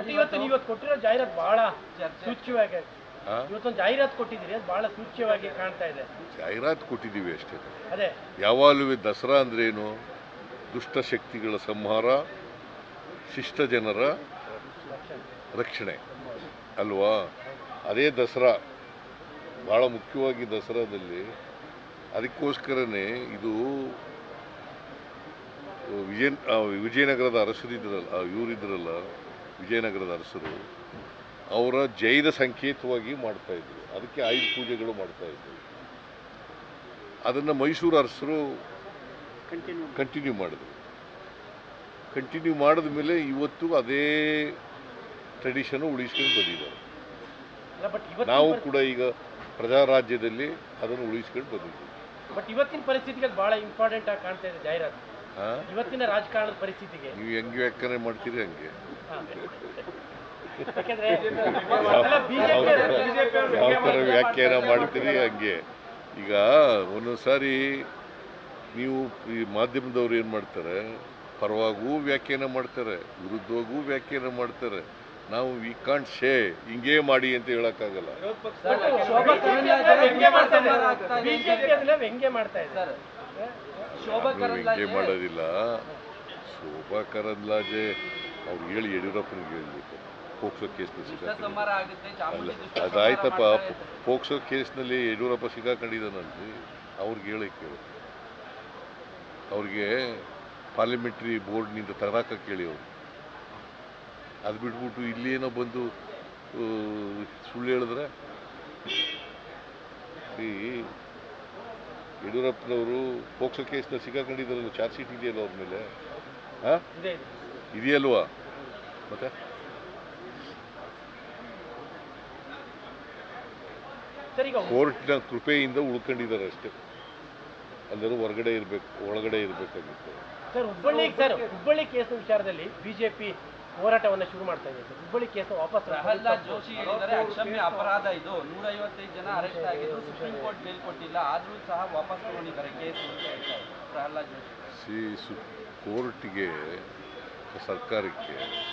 But ಇವತ್ತು ನೀವು ಇವತ್ತು ಕೊಟ್ಟಿರೋ ಜಾಹೀರಾತು ಬಹಳ ಸೂಚ್ಯವಾಗಿ ಆ? ಇವತ್ತೊಂದು ಜಾಹೀರಾತು ಕೊಟ್ಟಿದ್ದೀರಿ ಅದು ಬಹಳ ಸೂಚ್ಯವಾಗಿ ಕಾಣ್ತಾ ಇದೆ ಜಾಹೀರಾತು ಕೊಟ್ಟಿದ್ದೀವಿ ಅಷ್ಟೇ ಅದೇ ಯಾವಾಗಲೂ ದಸರಾ ಅಂದ್ರೇನು ದುಷ್ಟ ಶಕ್ತಿಗಳ ಸಂಹಾರ ಶಿಷ್ಟ ಜನರ ರಕ್ಷಣೆ ಅಲ್ವಾ ಅದೇ ದಸರಾ ಭಾಳ ಮುಖ್ಯವಾಗಿ ದಸರಾದಲ್ಲಿ ಅದಕ್ಕೋಸ್ಕರನೇ ಇದು ವಿಜಯ ಆ, ವಿಜಯನಗರದ ಅರಸರಿದ್ರಲ್ಲ ಇವರಿದ್ರಲ್ಲ ವಿಜಯನಗರದ ಅರಸರು ಅವರ ಜೈದ ಸಂಕೇತವಾಗಿ ಮಾಡ್ತಾ ಇದ್ರು ಅದಕ್ಕೆ ಆಯುಧ ಪೂಜೆಗಳು ಮಾಡ್ತಾ ಇದ್ರು ಅದನ್ನು ಮೈಸೂರು ಅರಸರು ಕಂಟಿನ್ಯೂ ಮಾಡಿದ್ರು ಕಂಟಿನ್ಯೂ ಮಾಡಿದ ಮೇಲೆ ಇವತ್ತು ಅದೇ ಟ್ರೆಡಿಷನ್ ಉಳಿಸ್ಕೊಂಡು ಬಂದಿದ್ದಾರೆ ಅಲ್ಲ ಬಟ್ ಇವತ್ತಿನ ನಾವು ಪರಿ- ಕೂಡ ಈಗ ಪ್ರಜಾರಾಜ್ಯದಲ್ಲಿ ಅದನ್ನು ಉಳಿಸ್ಕೊಂಡು ಬಂದಿದ್ದೀವಿ ಬಟ್ ಇವತ್ತಿನ ಪರಿಸ್ಥಿತಿಗೆ ಅದು ಬಹಳ ಇಂಪಾರ್ಟೆಂಟ್ ಆಗಿ ಕಾಣ್ತಾ ಇದೆ ಜಾಹೀರಾತು ಆ? ಇವತ್ತಿನ ರಾಜಕಾರಣದ ಪರಿಸ್ಥಿತಿಗೆ ನೀವು ಹೆಂಗೆ ವ್ಯಾಖ್ಯಾನ ಮಾಡ್ತೀರಿ ಹಂಗೆ ಹಾ. ಯಾಕೆಂದ್ರೆ ಯಾವ ಅಲ್ಲ, BJP ಅವರು- ಯಾವ ಥರ ವ್ಯಾಖ್ಯಾನ ಮಾಡ್ತೀರಿ ಹಂಗೆ ಈಗ ಒಂದೊಂದು ಸಾರಿ ನೀವು ಈ ಮಾಧ್ಯಮದವ್ರು ಏನು ಮಾಡ್ತಾರೆ ಪರವಾಗೂ ವ್ಯಾಖ್ಯಾನ ಮಾಡ್ತಾರೆ ವಿರುದ್ಧವಾಗೂ ವ್ಯಾಖ್ಯಾನ ಮಾಡ್ತಾರೆ ನಾವು ವಿ ಕಾಂಟ್ ಶೇ ಹಿಂಗೇ ಮಾಡಿ ಅಂತ ಹೇಳೋಕ್ಕಾಗಲ್ಲ ಬಟ್ ಶೋಭಾ ಕರಂದ್ಲಾಜೆ ವ್ಯಂಗ್ಯ ಮಾಡ್ತಾ ಇದೆ ಬಿಜೆಪಿ ಅದನ್ನ ವ್ಯಂಗ್ಯ ಮಾಡ್ತಾ ಇದೆ ಶೋಭಾ ನೀವು ಹಿಂಗೆ ಮಾಡೋದಿಲ್ಲ ಶೋಭಾ ಕರಂದ್ಲಾಜೆ ಅವ್ರು ಹೇಳಿ ಯಡಿಯೂರಪ್ಪನಿಗೆ ಹೇಳ್ಬೇಕು ಪೋಕ್ಸೋ ಕೇಸ್ನ ಸಿಕ್ಕಾಕೊಂಡಿದ್ದಾರೆ ಸಂಹಾರ ಆಗುತ್ತೆ ಅಲ್ಲ ಚಾಮುಂಡಿ ದುಷ್ಟ ಅದಾಯ್ತಪ್ಪ ಸಂಹಾರ ಮಾಡ್ತಾರೆ. ಪೋಕ್ಸೋ ಕೇಸ್ನಲ್ಲಿ ಯಡಿಯೂರಪ್ಪ ಸಿಕ್ಕಾಕೊಂಡಿದ್ದಾನಲ್ಲಿ ಅವ್ರಿಗೆ ಹೇಳಕ್ಕೆ ಹೇಳು ಅವ್ರಿಗೆ ಪಾರ್ಲಿಮೆಂಟ್ರಿ ಬೋರ್ಡ್ನಿಂದ ತರಾಕ ಕೇಳಿ ಅವರು ಅದು ಬಿಟ್ಬಿಟ್ಟು ಇಲ್ಲೇನೋ ಬಂದು ಆ, ಸುಳ್ಳು ಹೇಳಿದ್ರೆ ಈ ಯಡಿಯೂರಪ್ಪನವರು ಪೋಕ್ಸೋ ಕೇಸ್ನ ಸಿಕ್ಕಾಕೊಂಡಿದ್ದಾರಲ್ಲ ಚಾರ್ಜ್ ಶೀಟ್ ಇದೆಯಲ್ಲ ಅವ್ರ ಮೇಲೆ ಹಾಂ ಇದೆ ಇದೆ. ಇದೆಯಲ್ವಾ ಮತ್ತೆ ಸರ್ ಈಗ ಕೋರ್ಟ್ನ ಕೃಪೆಯಿಂದ ಉಳ್ಕೊಂಡಿದ್ದಾರೆ ಅಷ್ಟೇ ಎಲ್ಲರೂ ಹೊರಗಡೆ ಇರಬೇಕು ಒಳಗಡೆ ಇರಬೇಕಾಗಿತ್ತು sir Hubballi sir Hubballi case ವಿಚಾರದಲ್ಲಿ ಬಿಜೆಪಿ ಹೋರಾಟವನ್ನ ಶುರು ಮಾಡ್ತಾ ಇದೆ ಸರ್ ಹುಬ್ಬಳ್ಳಿ ಕೇಸ್ ವಾಪಸ್ ಪ್ರಹ್ಲಾದ್ ಜೋಶಿ ಹೇಳಿದ್ದಾರೆ ಅಕ್ಷಮ್ಯ ಅಪರಾಧ ಇದು ನೂರೈವತ್ತೈದು ಜನ ಅರೆಸ್ಟ್ ಆಗಿದ್ರು ಸುಪ್ರೀಂ ಕೋರ್ಟ್ ಬೇಲ್ ಕೊಟ್ಟಿಲ್ಲ ಆದ್ರೂ ಸಹ ವಾಪಸ್ ತಗೊಂಡಿದ್ದಾರೆ ಕೇಸ್ ಅಂತ ಹೇಳ್ತಾರೆ ಪ್ರಹ್ಲಾದ್ ಜೋಶಿ ಸಿ ಸು ಕೋರ್ಟ್ಗೆ ಸರ್ಕಾರಕ್ಕೆ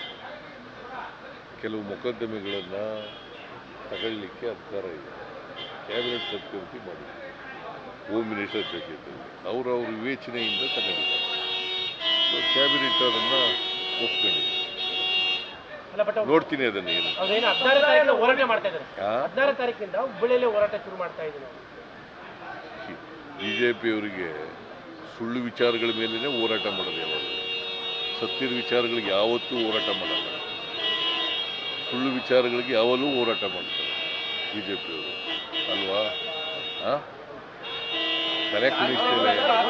ಕೆಲವು ಮೊಕದ್ದಮೆಗಳನ್ನು ತಗೊಳ್ಳಿಕ್ಕೆ ಅಧಿಕಾರ ಇದೆ ಕ್ಯಾಬಿನೆಟ್ ಸಬ್ ಕಮಿಟಿ ಮಾಡಿದೆ ಹೋಮ್ ಮಿನಿಸ್ಟರ್ ಜೊತೆಯಲ್ಲಿ ಅವರು ಅವ್ರ ವಿವೇಚನೆಯಿಂದ ತಗೊಂಡಿದ್ದಾರೆ ಸೊ ಕ್ಯಾಬಿನೆಟ್ ಅದನ್ನು ಒಪ್ಕೊಂಡಿದೆ ಅಲ್ಲ ಬಟ್ ನೋಡ್ತೀನಿ ಅದನ್ನು ಏನು ಅದೇನು ಹದಿನಾರು ತಾರೀಕಿನ ಹೋರಾಟ ಮಾಡ್ತಾ ಇದ್ದಾರೆ ಆ? ಹದಿನಾರು ತಾರೀಕಿಂದ ಹುಬ್ಬಳ್ಳಿಯಲ್ಲಿ ಹೋರಾಟ ಶುರು ಮಾಡ್ತಾ ಇದ್ದೀವಿ ನಾವು ಬಿ ಜೆ ಪಿಯವರಿಗೆ ಸುಳ್ಳು ವಿಚಾರಗಳ ಮೇಲೇ ಹೋರಾಟ ಮಾಡೋದು ಯಾವಾಗ ಸತ್ಯದ ವಿಚಾರಗಳಿಗೆ ಯಾವತ್ತೂ ಹೋರಾಟ ಮಾಡಲ್ಲ ಸುಳ್ಳು ವಿಚಾರಗಳಿಗೆ ಯಾವಾಗಲೂ ಹೋರಾಟ ಮಾಡ್ತಾರೆ ಬಿ ಜೆ ಪಿಯವರು ಅಲ್ವಾ ಆ? ತಲೆ ಕುಣಿಸ್ತೇವೆ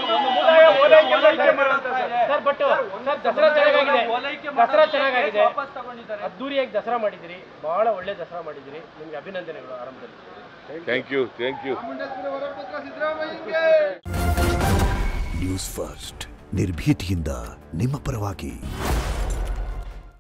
ಸರ್ ಬಟ್ ಸರ್ ದಸರಾ ಚೆನ್ನಾಗಿದೆ ಓಲೈಕೆ ದಸರಾ ಮಾಡೋದಕ್ಕೆ ಚೆನ್ನಾಗಿದೆ ವಾಪಸ್ ತಗೊಂಡಿದ್ದಾರೆ ಅದ್ದೂರಿಯಾಗಿ ದಸರಾ ಮಾಡಿದಿರಿ ಬಹಳ ಒಳ್ಳೆ ದಸರಾ ಮಾಡಿದಿರಿ ನಿಮ್ಗೆ ಅಭಿನಂದನೆಗಳು ಆರಂಭದಲ್ಲಿ thank you thank you news first ನಿರ್ಭೀತಿಯಿಂದ ನಿಮ್ಮ ಪರವಾಗಿ